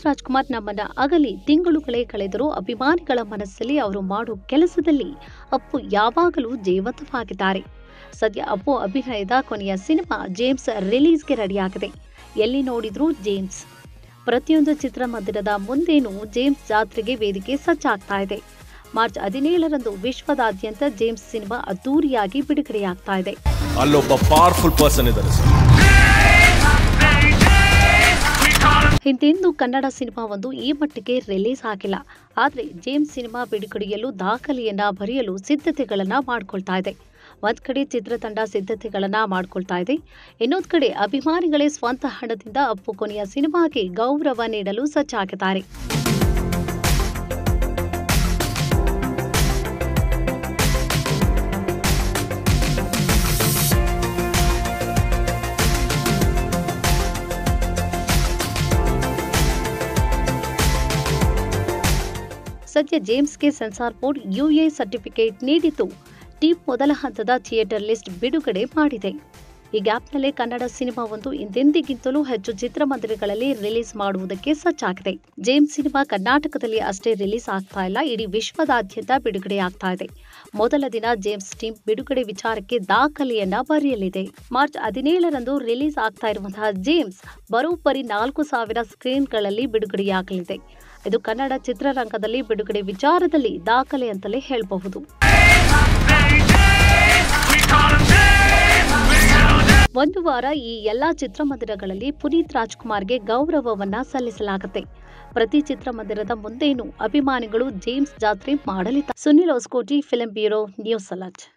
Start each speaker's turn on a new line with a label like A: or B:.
A: ರಾಜ್ಕುಮಾರ್ ನಮ್ಮನ್ನ ಅಗಲಿ ತಿಂಗಳುಗಳೇ ಕಳೆದರೂ ಅಭಿಮಾನಿಗಳ ಮನಸ್ಸಲ್ಲಿ ಅವರು ಮಾಡೋ ಕೆಲಸದಲ್ಲಿ ಅಪ್ಪು ಯಾವಾಗಲೂ ಜೀವಂತವಾಗಿದ್ದಾರೆ ಸದ್ಯ ಅಪ್ಪು ಅಭಿನಯದ ಕೊನೆಯ ಸಿನಿಮಾ ಜೇಮ್ಸ್ ರಿಲೀಸ್ಗೆ ರೆಡಿಯಾಗಿದೆ ಎಲ್ಲಿ ನೋಡಿದ್ರೂ ಜೇಮ್ಸ್ ಪ್ರತಿಯೊಂದು ಚಿತ್ರಮಂದಿರದ ಮುಂದೇನೂ ಜೇಮ್ಸ್ ಜಾತ್ರೆಗೆ ವೇದಿಕೆ ಸಜ್ಜಾಗ್ತಾ ಇದೆ ಮಾರ್ಚ್ ಹದಿನೇಳರಂದು ವಿಶ್ವದಾದ್ಯಂತ ಜೇಮ್ಸ್ ಸಿನಿಮಾ ಅದ್ದೂರಿಯಾಗಿ ಬಿಡುಗಡೆಯಾಗ್ತಾ ಇದೆ
B: ಅಲ್ಲೊಬ್ಬ ಪವರ್ಫುಲ್ ಪರ್ಸನ್ ಇದ್ದಾರೆ ಸರ್
A: ಹಿಂದೆಂದೂ ಕನ್ನಡ ಸಿನಿಮಾವೊಂದು ಈ ಮಟ್ಟಿಗೆ ರಿಲೀಸ್ ಆಗಿಲ್ಲ ಆದರೆ ಜೇಮ್ಸ್ ಸಿನಿಮಾ ಬಿಡುಗಡೆಯಲ್ಲೂ ದಾಖಲೆಯನ್ನ ಬರೆಯಲು ಸಿದ್ಧತೆಗಳನ್ನ ಮಾಡ್ಕೊಳ್ತಾ ಇದೆ ಒಂದ್ ಕಡೆ ಚಿತ್ರತಂಡ ಸಿದ್ಧತೆಗಳನ್ನ ಮಾಡ್ಕೊಳ್ತಾ ಇದೆ ಇನ್ನೊಂದ್ ಕಡೆ ಅಭಿಮಾನಿಗಳೇ ಸ್ವಂತ ಹಣದಿಂದ ಅಪ್ಪು ಕೊನೆಯ ಸಿನಿಮಾಗೆ ಗೌರವ ನೀಡಲು ಸಜ್ಜಾಗಿದ್ದಾರೆ ಸದ್ಯ ಜೇಮ್ಸ್ಗೆ ಸೆನ್ಸಾರ್ ಬೋರ್ಡ್ ಯುಎ ಸರ್ಟಿಫಿಕೇಟ್ ನೀಡಿದ್ದು ಟೀಮ್ ಮೊದಲ ಹಂತದ ಥಿಯೇಟರ್ ಲಿಸ್ಟ್ ಬಿಡುಗಡೆ ಮಾಡಿದೆ ಈ ಗ್ಯಾಪ್ನಲ್ಲೇ ಕನ್ನಡ ಸಿನಿಮಾವೊಂದು ಹಿಂದೆಂದಿಗಿಂತಲೂ ಹೆಚ್ಚು ಚಿತ್ರಮಂದಿರಗಳಲ್ಲಿ ರಿಲೀಸ್ ಮಾಡುವುದಕ್ಕೆ ಸಜ್ಜಾಗಿದೆ ಜೇಮ್ಸ್ ಸಿನಿಮಾ ಕರ್ನಾಟಕದಲ್ಲಿ ಅಷ್ಟೇ ರಿಲೀಸ್ ಆಗ್ತಾ ಇಲ್ಲ ಇಡೀ ವಿಶ್ವದಾದ್ಯಂತ ಬಿಡುಗಡೆ ಆಗ್ತಾ ಇದೆ ಮೊದಲ ದಿನ ಜೇಮ್ಸ್ ಟೀಮ್ ಬಿಡುಗಡೆ ವಿಚಾರಕ್ಕೆ ದಾಖಲೆಯನ್ನ ಬರೆಯಲಿದೆ ಮಾರ್ಚ್ ಹದಿನೇಳರಂದು ರಿಲೀಸ್ ಆಗ್ತಾ ಇರುವಂತಹ ಜೇಮ್ಸ್ ಬರೋಬ್ಬರಿ ನಾಲ್ಕು ಸಾವಿರ ಸ್ಕ್ರೀನ್ಗಳಲ್ಲಿ ಬಿಡುಗಡೆಯಾಗಲಿದೆ ಇದು ಕನ್ನಡ ಚಿತ್ರರಂಗದಲ್ಲಿ ಬಿಡುಗಡೆ ವಿಚಾರದಲ್ಲಿ ದಾಖಲೆ ಅಂತಲೇ ಹೇಳಬಹುದು ಒಂದು ವಾರ ಈ ಎಲ್ಲಾ ಚಿತ್ರಮಂದಿರಗಳಲ್ಲಿ ಪುನೀತ್ ರಾಜ್ಕುಮಾರ್ಗೆ ಗೌರವವನ್ನ ಸಲ್ಲಿಸಲಾಗುತ್ತೆ ಪ್ರತಿ ಚಿತ್ರಮಂದಿರದ ಮುಂದೇನು ಅಭಿಮಾನಿಗಳು ಜೇಮ್ಸ್ ಜಾತ್ರೆ ಮಾಡಲಿದ್ದಾರೆ Sunil Hosakoti film bureau news alert